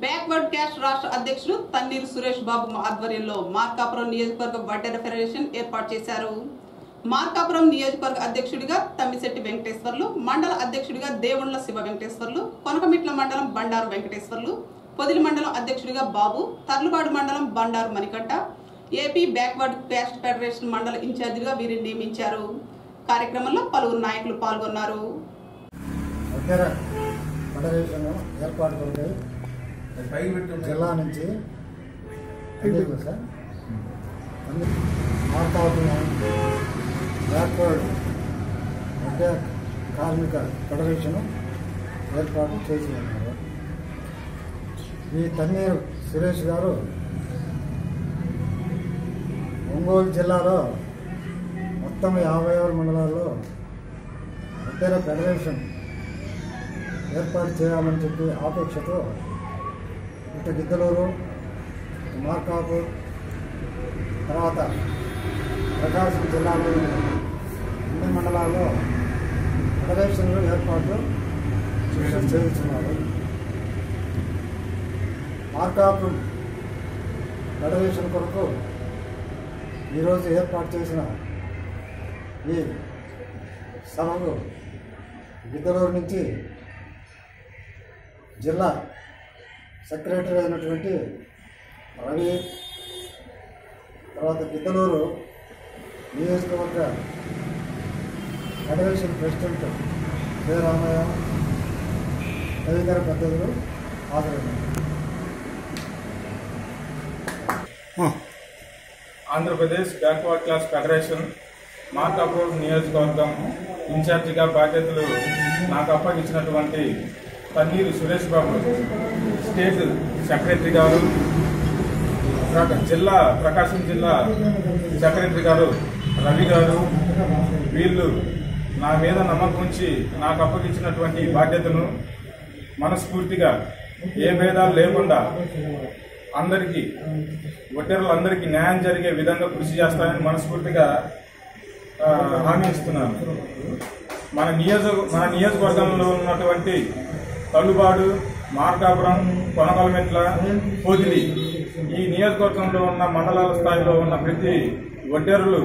backward caste రాష్ట్ర అధ్యక్షుడు తన్నీరు సురేష్ బాబు ఆధ్వర్యంలో మార్కాపురం నియోజకవర్గ వడ్డెర ఫెడరేషన్ ఏర్పాటు చేశారు మార్కాపురం నియోజకవర్గ అధ్యక్షుడిగా తమ్మిశెట్టి వెంకటేశ్వర్లు మండల అధ్యక్షుడిగా దేవుళ్ల శివ వెంకటేశ్వర్లు కొనకమిట్ల మండలం బండారు వెంకటేశ్వర్లు పొదిలి మండలం అధ్యక్షుడిగా బాబు తర్లుబాడు మండలం Bandaru Manikanta AP backward caste federation మండల ఇన్ఛార్జిగా వీరిని నియమించారు కార్యక్రమంలో పలువురు నాయకులు పాల్గొన్నారు దగ్గర ఫెడరేషన్ ఏర్పాటు కొరకై జిల్లా నుంచి తెలియదు సార్ అన్ని మార్కాపురం బ్యాక్వర్డ్ మధ్య కార్మిక ఫెడరేషన్ ఏర్పాటు చేసి ఉన్నారు ఈ తన్నీరు సురేష్ గారు ఒంగోలు జిల్లాలో మొత్తం యాభై ఆరు మండలాల్లో మధ్య ఫెడరేషన్ ఏర్పాటు చేయాలని చెప్పి ఆపేక్షతో ఇటు గిద్దలూరు మార్కాపూర్ తర్వాత ప్రకాశం జిల్లాలోని అన్ని మండలాల్లో ఫెడరేషన్లు ఏర్పాటు చేస్తున్నారు మార్కాపూర్ ఫెడరేషన్ కొరకు ఈరోజు ఏర్పాటు చేసిన ఈ సభకు గిద్దలూరు నుంచి జిల్లా సెక్రటరీ అయినటువంటి రవి తర్వాత గిద్దలూరు నియోజకవర్గ ఫెడరేషన్ ప్రెసిడెంట్ కె రామయ్య తదితర పెద్దలు హాజరైనారు Andhra Pradesh backward class federation Markapur నియోజకవర్గం ఇన్ఛార్జిగా బాధ్యతలు నాకు అప్పగించినటువంటి పన్నీరు సురేష్ బాబు స్టేట్ సెక్రటరీ గారు ప్రక- జిల్లా ప్రకాశం జిల్లా సెక్రటరీ గారు రవి గారు వీళ్ళు నా మీద నమ్మకం ఉంచి నాకు అప్పగించినటువంటి బాధ్యతను మనస్ఫూర్తిగా ఏ భేదాలు లేకుండా అందరికీ ఒడ్డెరలందరికీ న్యాయం జరిగే విధంగా కృషి చేస్తానని మనస్ఫూర్తిగా ఆ, హామీ ఇస్తున్నాను మన నియోజక మన నియోజకవర్గంలో ఉన్నటువంటి తల్లుబాడు మార్కాపురం కొనకలమెట్ల పొదిలి ఈ నియోజకవర్గంలో ఉన్న మండలాల స్థాయిలో ఉన్న ప్రతి ఒడ్డెరులు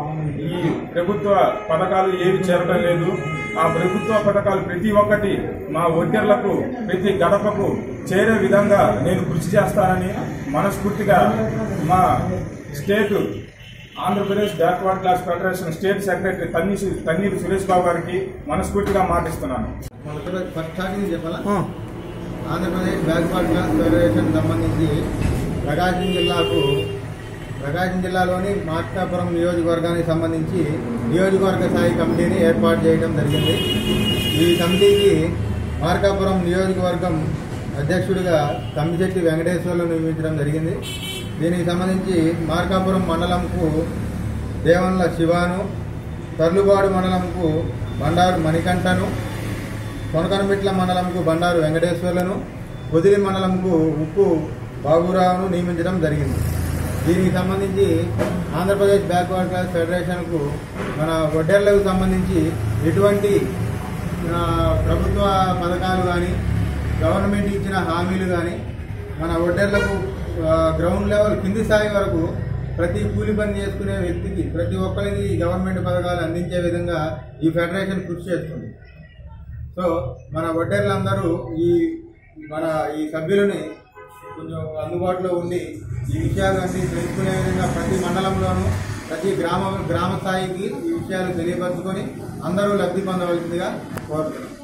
ఈ ప్రభుత్వ పథకాలు ఏవి చేరడం లేదు ఆ ప్రభుత్వ పథకాలు ప్రతి ఒక్కటి మా ఒడ్డెర్లకు ప్రతి గడపకు చేరే విధంగా నేను కృషి చేస్తానని మనస్ఫూర్తిగా మా state Andhra Pradesh backward class federation state secretary Tanneeru Tanneeru Suresh Babu గారికి మనస్ఫూర్తిగా మాటిస్తున్నాను ఫస్ట్ స్టార్టింగ్ చెప్పాలా ఆంధ్రప్రదేశ్ బ్యాక్వర్డ్ క్లాస్ ఫెడరేషన్ సంబంధించి ప్రకాశం జిల్లాకు ప్రకాశం జిల్లాలోని మార్కాపురం నియోజకవర్గానికి సంబంధించి నియోజకవర్గ స్థాయి కమిటీని ఏర్పాటు చేయడం జరిగింది ఈ కమిటీకి మార్కాపురం నియోజకవర్గం అధ్యక్షుడిగా తమ్మిశెట్టి వెంకటేశ్వర్లు నియమించడం జరిగింది దీనికి సంబంధించి మార్కాపురం మండలంకు దేవన్ల శివాను తర్లుబాడు మండలంకు బండారు మణికంఠను కొనకనమిట్ల మండలంకు బండారు వెంకటేశ్వర్లను పొదిలి మండలంకు ఉప్పు బాబురావును నియమించడం జరిగింది దీనికి సంబంధించి ఆంధ్రప్రదేశ్ బ్యాక్వర్డ్ క్లాస్ ఫెడరేషన్కు మన వడ్డేళ్లకు సంబంధించి ఎటువంటి ఆ, ప్రభుత్వ పథకాలు కానీ గవర్నమెంట్ ఇచ్చిన హామీలు కానీ మన ఒడ్డెర్లకు గ్రౌండ్ లెవెల్ కింది స్థాయి వరకు ప్రతి కూలి పని చేసుకునే వ్యక్తికి ప్రతి ఒక్కరికి గవర్నమెంట్ పథకాలు అందించే విధంగా ఈ ఫెడరేషన్ కృషి చేస్తుంది సో మన ఒడ్డెర్లందరూ ఈ మన ఈ సభ్యులని కొంచెం అందుబాటులో ఉండి ఈ విషయాలన్నీ తెలుసుకునే విధంగా ప్రతి మండలంలోనూ ప్రతి గ్రామ గ్రామ స్థాయికి ఈ విషయాలు తెలియపరచుకొని అందరూ లబ్ధి పొందవలసిందిగా కోరుతున్నాం